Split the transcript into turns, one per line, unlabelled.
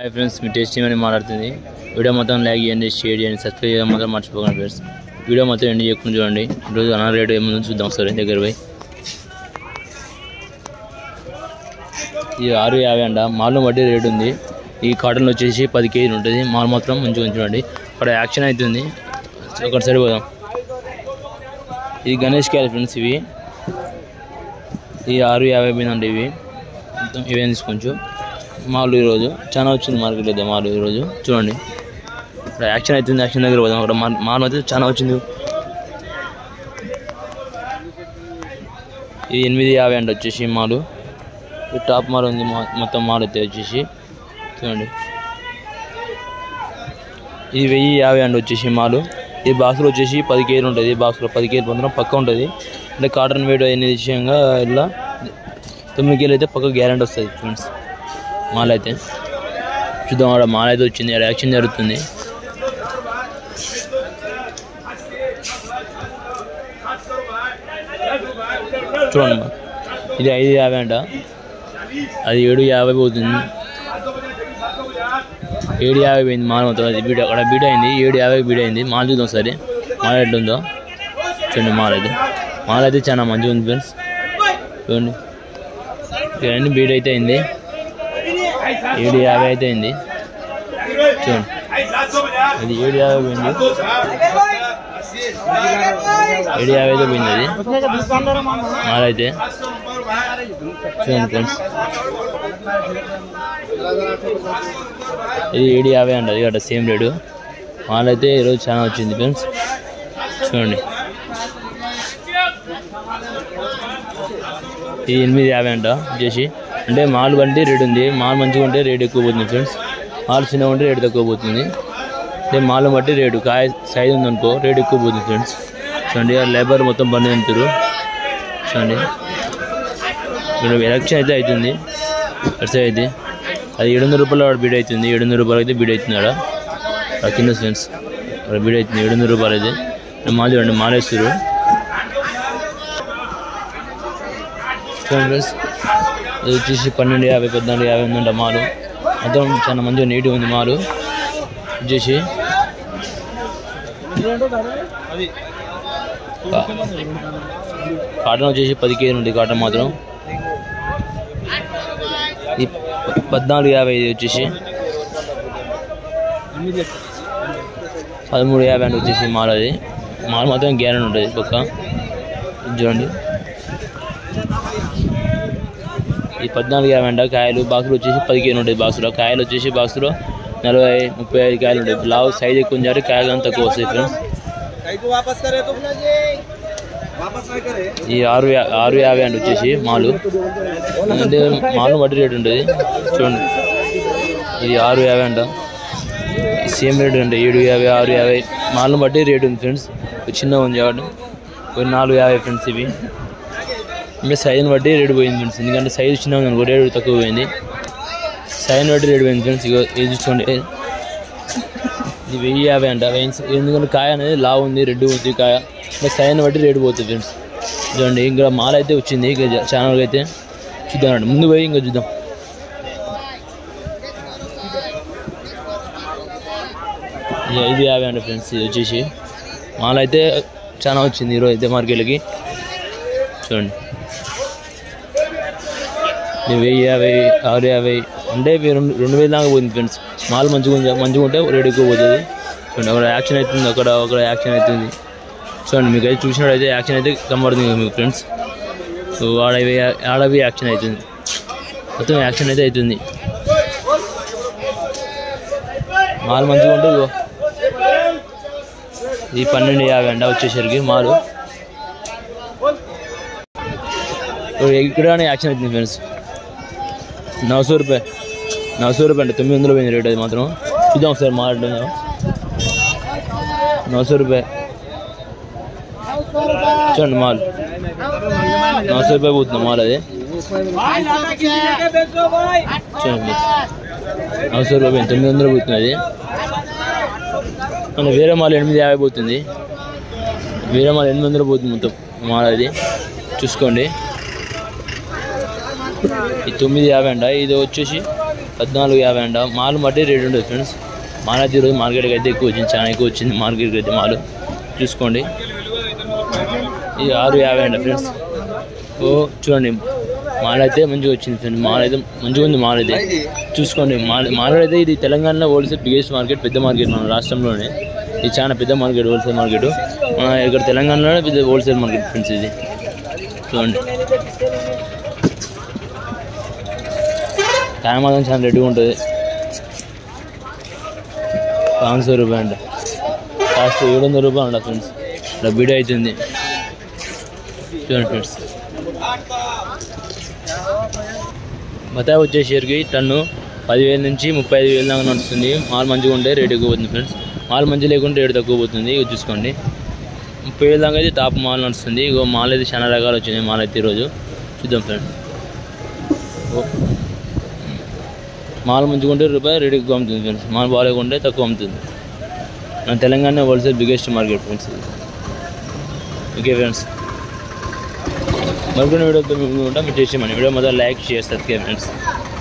Hi friends మీ tasty అని మాట్లాడుతుంది video మొత్తం లైక్ చేయండి షేర్ చేయండి సబ్స్క్రైబ్ చేయడం మాత్రం మర్చిపోకండి ఫ్రెండ్స్ వీడియో మొత్తం ఎండ్ చేయకుండా చూడండి ఈరోజు అన్న రేటు ఏముందో చూద్దాం ఒకసారి దగ్గర పోయి ఇది ఆరు యాభై అంట మాల్లో బట్టి రేటు ఉంది ఈ కాటన్ వచ్చేసి పది కేజీలు ఉంటుంది మాల్ మాత్రం మంచిగా చూడండి అక్కడ యాక్షన్ అవుతుంది ఒకటి సరిపోదాం ఇది గణేష్ క్యారీ ఫ్రెండ్స్ ఇవి ఈ ఆరు యాభై మీద అండి ఇవి మొత్తం ఇవే తీసుకొంచు మాలు ఈరోజు చాలా వచ్చింది మార్కెట్ అయితే మాలు ఈరోజు చూడండి ఇక్కడ యాక్షన్ అవుతుంది యాక్షన్ దగ్గర పోదాం అక్కడ మాల్ మాల్ అయితే చాలా వచ్చింది ఇది ఎనిమిది యాభై అండి వచ్చేసి మాలు ఈ టాప్ మాల్ ఉంది మా- మొత్తం మాల్ అయితే వచ్చేసి చూడండి ఇది వెయ్యి యాభై అండి వచ్చేసి మాలు ఈ బాక్స్లో వచ్చేసి పది కేజీలు ఉంటుంది ఈ బాక్స్లో పది కేజీలు పొందడం పక్క ఉంటుంది అంటే కాటన్ వేట్ అనే విషయంగా ఇలా తొమ్మిది కేజీలు అయితే పక్క గ్యారెంటీ వస్తుంది ఫ్రెండ్స్ మాల్ అయితే చూద్దాం ఆడ మాల్ అయితే వచ్చింది ఆడ యాక్షన్ జరుగుతుంది చూడండి మా. ఇది ఐదు యాభై అంట అది ఏడు యాభై పోతుంది ఏడు యాభై పోయింది మాల్ మొత్తం అది బీట్ అక్కడ బీట్ అయింది ఏడు యాభై బీట్ అయింది మాల్ చూద్దాం సరే మాల్ ఎట్లుందో చూడండి మాల్ అయితే మాల్ అయితే చాలా మంచిగా ఉంది ఫ్రెండ్స్ చూడండి ఇవన్నీ బీట్ అయితే అయింది ఏడు యాభై అయితే అయింది చూడండి అది ఏడు యాభై పోయింది ఏడు యాభై అయితే పోయింది అది మాల్ అయితే చూడండి ఫ్రెండ్స్ ఇది ఏడు యాభై అండి అది అక్కడ సేమ్ రేటు మాల్ అయితే ఈరోజు చాలా వచ్చింది ఫ్రెండ్స్ చూడండి ఇది ఎనిమిది యాభై అంట వచ్చేసి అంటే మాల్ బట్టి రేట్ ఉంది మాల్ మంచిగా ఉంటే రేట్ ఎక్కువ పోతుంది ఫ్రెండ్స్ మాల్ చిన్నగా ఉంటే రేట్ తక్కువ పోతుంది అంటే మాల్ బట్టి రేటు కాయ సైజ్ ఉందనుకో రేట్ ఎక్కువ పోతుంది ఫ్రెండ్స్ చూడండి ఆ లేబర్ మొత్తం బండి అంటారు చూడండి ఇక్కడ ఎలక్షన్ అయితే అవుతుంది అటు అయితే అది ఏడు వందల రూపాయలు ఆడ బీడ్ అవుతుంది ఏడు వందల రూపాయలు అయితే బీడ్ అవుతుంది ఆడ ఆ కింద ఫ్రెండ్స్ అక్కడ బీడ్ అవుతుంది ఏడు వందల రూపాయలు అయితే మాల్ చూడండి మాల్ వేస్తారు చూడండి ఫ్రెండ్స్ ఇది వచ్చేసి పన్నెండు యాభై పద్నాలుగు యాభై ఉందంట మాలు మొత్తం చాలా మంచిగా నీట్గా ఉంది మాలు వచ్చేసి కా- కాటన్ వచ్చేసి పది కేజీలు ఉంది కాటన్ మాత్రం ఈ ప- పద్నాలుగు యాభై ఇది వచ్చేసి పదమూడు యాభై అంటే వచ్చేసి మాల్ అది మాల్ మాత్రం గ్యారెంటీ ఉంటుంది పక్క ఇది చూడండి ఈ పద్నాలుగు యాభై అంట కాయలు బాక్సులు వచ్చేసి పది కేజీలు ఉంటుంది బాక్సులో కాయలు వచ్చేసి బాక్సులో నలభై ముప్పై ఐదు కాయలు ఉంటాయి లావు సైజ్ ఎక్కువ ఉంది కాబట్టి కాయలు కానీ తక్కువ వస్తాయి ఫ్రెండ్స్
कहीं को वापस करे तो वापस नहीं करे
ఈ ఆరు యా- ఆరు యాభై అండి వచ్చేసి మాలు అంటే మాలు బట్టి రేట్ ఉంటుంది చూడండి ఇది ఆరు యాభై అంట సేమ్ రేట్ అంటే ఏడు యాభై ఆరు యాభై మాలను బట్టి రేట్ ఉంది ఫ్రెండ్స్ చిన్న ఉంది కాబట్టి ఒక నాలుగు యాభై ఫ్రెండ్స్ ఇవి ఇంకా సైజుని బట్టి రేటు పోయింది ఫ్రెండ్స్ ఎందుకంటే సైజు చిన్న ఉంది అనుకో రేటు తక్కువ పోయింది సైజుని బట్టి రేటు పోయింది ఫ్రెండ్స్ ఇగో ఇది చూసుకోండి ఇది వెయ్యి యాభై అంట వెయ్యి ఎందుకంటే కాయ అనేది లావు ఉంది రెడ్ ఉంది కాయ ఇంకా సైజుని బట్టి రేటు పోతుంది ఫ్రెండ్స్ చూడండి ఇంకా మాల అయితే వచ్చింది ఇంకా ఛానల్ అయితే చూద్దాం ముందు పోయి ఇంకా చూద్దాం ఇది ఐదు యాభై అండి ఫ్రెండ్స్ ఇది వచ్చేసి మాల అయితే చాలా వచ్చింది ఈరోజు అయితే మార్కెట్లకి చూడండి ఇది వెయ్యి యాభై ఆరు యాభై అంటే ఇవి రెండు రెండు వేలు దాకా పోయింది ఫ్రెండ్స్ మాల్ మంచిగా ఉంది మంచిగా ఉంటే రేట్ ఎక్కువ పోతుంది చూడండి అక్కడ యాక్షన్ అవుతుంది అక్కడ అక్కడ యాక్షన్ అవుతుంది చూడండి మీకు అయితే చూసినట్టయితే యాక్షన్ అయితే కనబడుతుంది కదా మీకు ఫ్రెండ్స్ సో ఆడవి ఆడవి యాక్షన్ అవుతుంది మొత్తం యాక్షన్ అయితే అవుతుంది మాల్ మంచిగా ఉంటే ఇగో ఈ పన్నెండు యాభై అంట వచ్చేసరికి మాలు ఇక్కడ యాక్షన్ అవుతుంది ఫ్రెండ్స్ నవ సో రూపాయ నవ సో రూపాయ అంటే తొమ్మిది వందలు పోయింది రేట్ అది మాత్రం చూద్దాం సార్ మాట్లాడుతున్నాం నవ సో రూపాయ చూడండి మాల్ నవ సో రూపాయ పోతుంది మాల్ అది చూడండి నవ సో రూపాయ తొమ్మిది వందలు పోతుంది అది మన వేరే మాల్ ఎనిమిది యాభై పోతుంది వేరే మాల్ ఎనిమిది వందలు పోతుంది మొత్తం మాల్ అది చూసుకోండి ఈ తొమ్మిది యాభై అంట ఇది వచ్చేసి పద్నాలుగు యాభై అంట మాల్ బట్టి రేట్ ఉంటుంది ఫ్రెండ్స్ మాల్ అయితే ఈరోజు మార్కెట్కి అయితే ఎక్కువ వచ్చింది చాలా ఎక్కువ వచ్చింది మార్కెట్కి అయితే మాల్ చూసుకోండి ఇది ఆరు యాభై అంట ఫ్రెండ్స్ ఓ చూడండి మాల్ అయితే మంచిగా వచ్చింది ఫ్రెండ్స్ మాల్ అయితే మంచిగా ఉంది మాల్ అయితే చూసుకోండి మాల్ మాల్ అయితే ఇది తెలంగాణలో హోల్సేల్ బిగ్గెస్ట్ మార్కెట్ పెద్ద మార్కెట్ మన రాష్ట్రంలోనే ఇది చాలా పెద్ద మార్కెట్ హోల్సేల్ మార్కెట్ మన ఇక్కడ తెలంగాణలోనే పెద్ద హోల్సేల్ మార్కెట్ ఫ్రెండ్స్ ఇది చూడండి కాయ మాత్రం చాలా రెడీగా ఉంటుంది పాంచ్ సో రూపాయ అంట కాస్ట్ ఏడు వందల రూపాయలు అంట ఫ్రెండ్స్ ఇక్కడ వీడియో అవుతుంది చూడండి ఫ్రెండ్స్ బత్తాయి వచ్చేసరికి టన్ను పదివేల నుంచి ముప్పై ఐదు వేల దాకా నడుస్తుంది మాల్ మంచిగా ఉంటే రేట్ ఎక్కువ పోతుంది ఫ్రెండ్స్ మాల్ మంచి లేకుంటే రేటు తక్కువ పోతుంది ఇక చూసుకోండి ముప్పై వేల దాకా అయితే టాప్ మాల్ నడుస్తుంది ఇగో మాల్ అయితే చాలా రకాలు వచ్చినాయి మాల్ అయితే ఈరోజు చూద్దాం ఫ్రెండ్ మాల్ మంచిగా ఉంటే రూపాయి రేట్ ఎక్కువ అమ్ముతుంది ఫ్రెండ్స్ మాల్ బాగాలేకుంటే తక్కువ అమ్ముతుంది మన Telangana wholesale biggest market friends ఇది ఓకే ఫ్రెండ్స్ మరికొన్ని వీడియోతో మేము ఉంటాం మీరు చేసేయమని వీడియో మొదలు లైక్ షేర్ సబ్స్క్రైబ్ ఫ్రెండ్స్